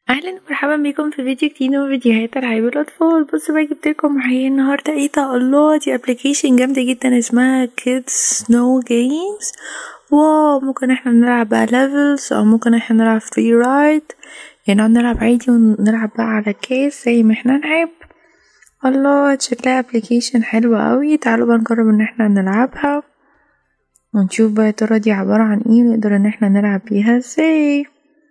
اهلا ومرحبا بكم في فيديو جديد من فيديوهات العاب الاطفال بصوا بقى جبت لكم معايا النهارده ايه ده الله دي ابلكيشن جامده جدا اسمها كيدز سنو جيمز واو ممكن احنا نلعب بقى ليفلز او ممكن احنا نلعب فري رايد يعني نقعد نلعب عادي ونلعب بقى على كاس زي ما احنا نحب الله شكلها ابلكيشن حلوة قوي تعالوا بقى نجرب ان احنا نلعبها ونشوف بقى يا ترى دي عبارة عن ايه ونقدر ان احنا نلعب بيها ازاي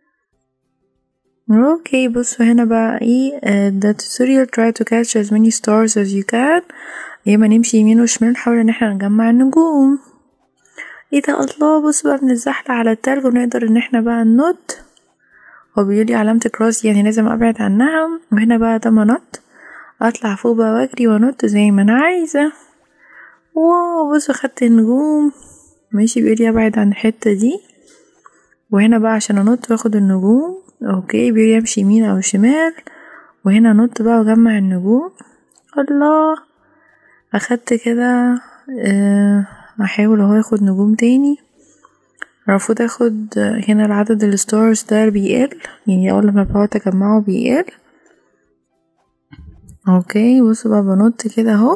اوكي بصوا هنا بقى ايه the tutorial try to catch as many stars as you can يا اما نمشي يمين وشمال نحاول ان احنا نجمع النجوم ايه ده الله بص بقى بنتزحلق على التلج ونقدر ان احنا بقى ننط هو بيقولي علامة كروس يعني لازم ابعد عنها وهنا بقى ده منط اطلع فوق بقى واجري وانط زي ما انا عايزة واو بصوا خدت النجوم ماشي بيقولي ابعد عن الحتة دي وهنا بقى عشان انط واخد النجوم اوكي بيقولي امشي يمين او شمال وهنا انط بقى واجمع النجوم الله اخدت كده أه احاول اهو اخد نجوم تاني المفروض اخد هنا العدد الستارز ده بيقل يعني اول ما بقعد اجمعه بيقل اوكي بصوا بقى بنط كده اهو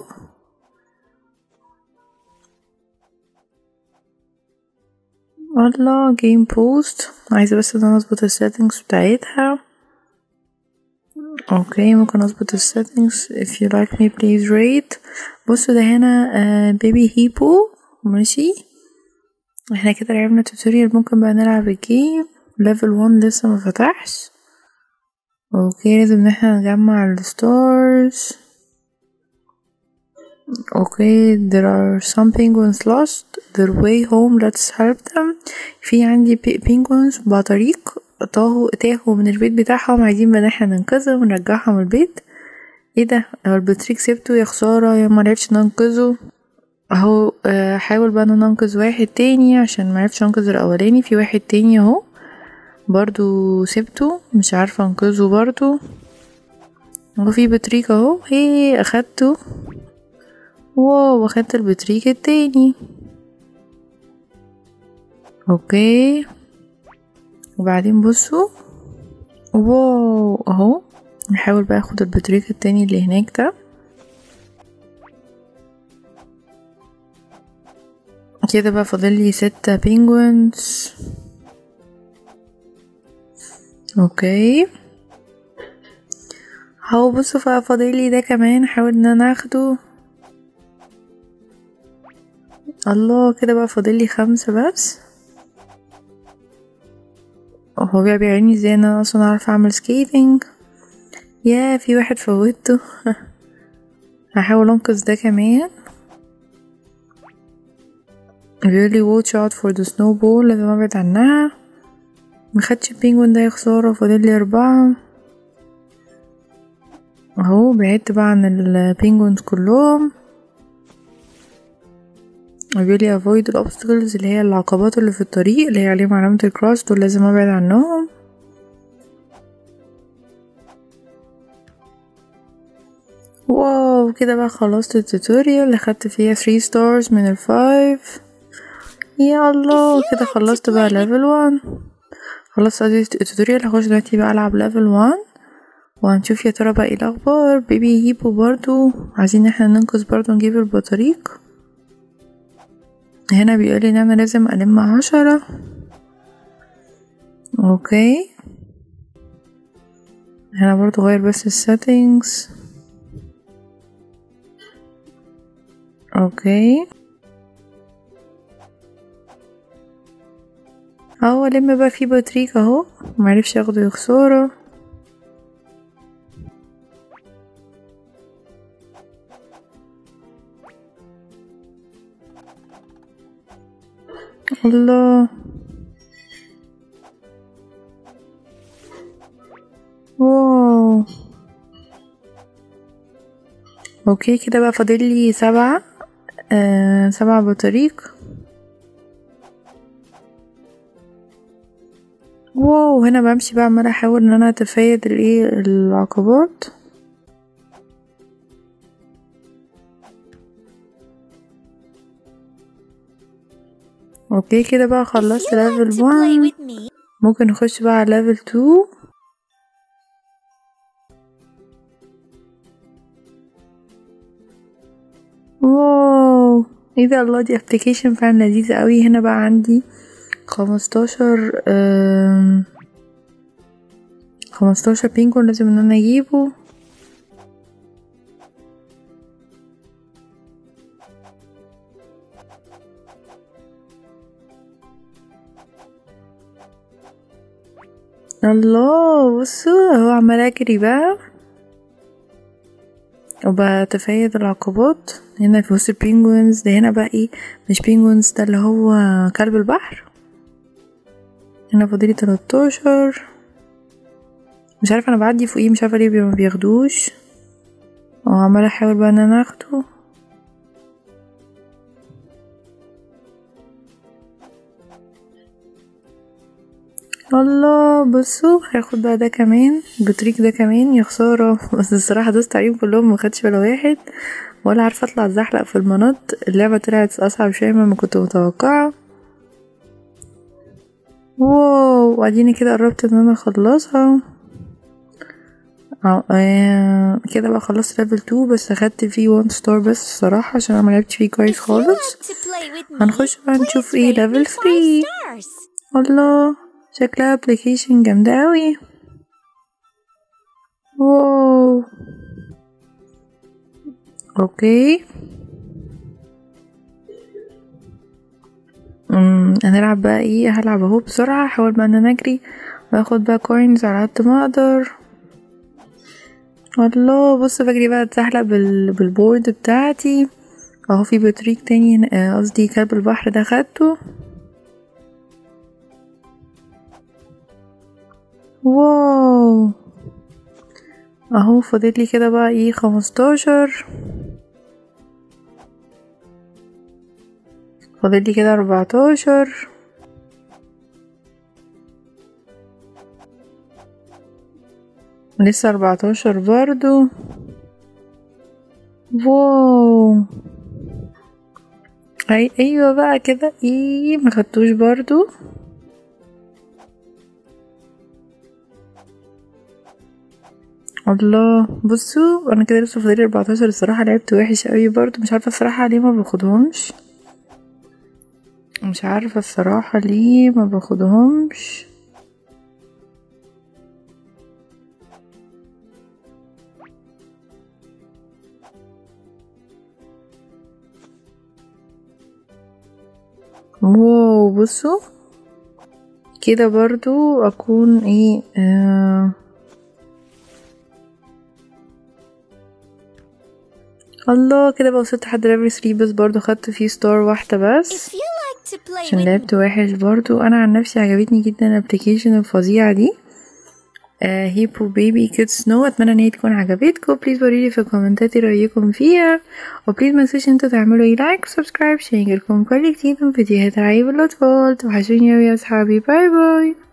الله جيم بوست عايزة بس ان انا اظبط السيتنجز بتاعتها اوكي ممكن اظبط السيتنجز if you like me please rate بصوا ده هنا بيبي هيبو ماشي احنا كده لعبنا توتوريال ممكن بقى نلعب الجيم ليفل 1 لسه ما فتحش اوكي لازم ان احنا نجمع الستارز اوكي there are some penguins lost their way home let's help them في عندي penguins بطريق تاهوا تاهوا من البيت بتاعهم عايزين بقى احنا ننقذهم ونرجعهم البيت ايه ده البطريق سبته يا خسارة يا معرفتش ننقذه اهو حاول بقى انا انقذ واحد تاني عشان معرفتش انقذ الاولاني في واحد تاني اهو برضو سبته مش عارفة انقذه برضو هو في بطريق اهو هي اخدته واو اخدت البطريق التاني اوكي وبعدين بصوا واو اهو نحاول بقى اخد البطريق التاني اللي هناك ده كده بقى فاضل لي ستة بينجوينز اوكي اهو بصوا بقى فاضل لي ده كمان احاول ان انا اخده الله كده بقى فاضل لي خمسة بس هو بقى بيعيني ازاي ان انا اصلا اعرف اعمل سكيتنج يا في واحد فوتته هحاول انقذ ده كمان بيقولي watch out for the snowball لازم ابعد عنها مخدش البينجوين ده يا خسارة فاضلي اربعة اهو بعدت بقى عن البينجوينز كلهم بيقولي avoid الobstacles اللي هي العقبات اللي في الطريق اللي هي عليهم علامة الكروس دول لازم ابعد عنهم واو كده بقى خلصت التوتوريال اخدت فيها 3 stars من الفايف يا الله كده خلصت بقى ليفل 1 خلصت التوتوريال هخش دلوقتي بقى العب ليفل 1 وهنشوف يا ترى بقى ايه الاخبار بيبي هيبو برضو عايزين احنا ننقذ برضو نجيب البطاريق هنا بيقولي ان انا لازم الم عشرة اوكي هنا برضو غير بس السيتنجز اوكي اهو الم بقى في بطريق اهو معرفش اخده يا خسارة الله واو اوكي كده بقى فاضل لي سبعة آه سبع بطاريق واو هنا بمشي بقى عمالة احاول ان انا اتفادى الايه العقبات اوكي كده بقى خلصت ليفل 1 ممكن نخش بقى على ليفل 2 واو ايه ده الله دي ابلكيشن فعلا لذيذة اوي هنا بقى عندي خمستاشر خمستاشر بينجون لازم ان انا اجيبه الله بصوا اهو عمال اجري بقى وبتفايد العقبات هنا في وسط البينجوينز ده هنا بقى ايه مش بينجوينز ده اللي هو كلب البحر هنا فاضلي تلاتاشر مش عارفه انا بعدي فوقيه مش عارفه ليه ما بياخدوش وعمالة احاول بقى ان انا اخده الله بصوا هاخد بقى ده كمان بطريق ده كمان يا خسارة بس الصراحة دوست عليهم كلهم مخدش ولا واحد ولا عارفة اطلع اتزحلق في المنط اللعبة طلعت اصعب شوية مما كنت متوقعة واو واديني كده قربت ان انا اخلصها آه كده بقى خلصت ليفل 2 بس اخدت فيه 1 ستار بس الصراحة عشان انا ملعبتش فيه كويس خالص هنخش بقى نشوف ايه ليفل 3 الله شكلها ابلكيشن جامدة اوي واو اوكي امم هنلعب بقى ايه هلعب اهو بسرعة احاول بقى ان انا اجري واخد بقى كوينز على قد ما اقدر الله بص بجري بقى اتزحلق بال... بالبورد بتاعتي اهو في بطريق تاني قصدي كلب البحر ده خدته واو اهو فاضلي كده بقى ايه خمستاشر فاضلي كده اربعتاشر لسه اربعتاشر برضو واو اي ايوه بقى كده ايه ما خدتوش برضو الله بصوا انا كده لسه فاضلي اربعتاشر الصراحه لعبت وحش قوي برضو مش عارفه الصراحه ليه ما باخدهمش مش عارفه الصراحه ليه ما باخدهمش واو بصوا كده برضو اكون ايه آه الله كده بقى وصلت لحد ليفل 3 بس برضو خدت فيه ستار واحدة بس عشان لعبت وحش برضو انا عن نفسي عجبتني جدا الابلكيشن الفظيعة دي آه هيبو بيبي كيد سنو اتمنى ان هي تكون عجبتكم بليز قوليلي في الكومنتات رايكم فيها وبليز ما تنسوش انتوا تعملوا اي لايك وسبسكرايب عشان يجيلكم كل جديد من فيديوهات رعيب الاطفال توحشوني اوي يا اصحابي باي باي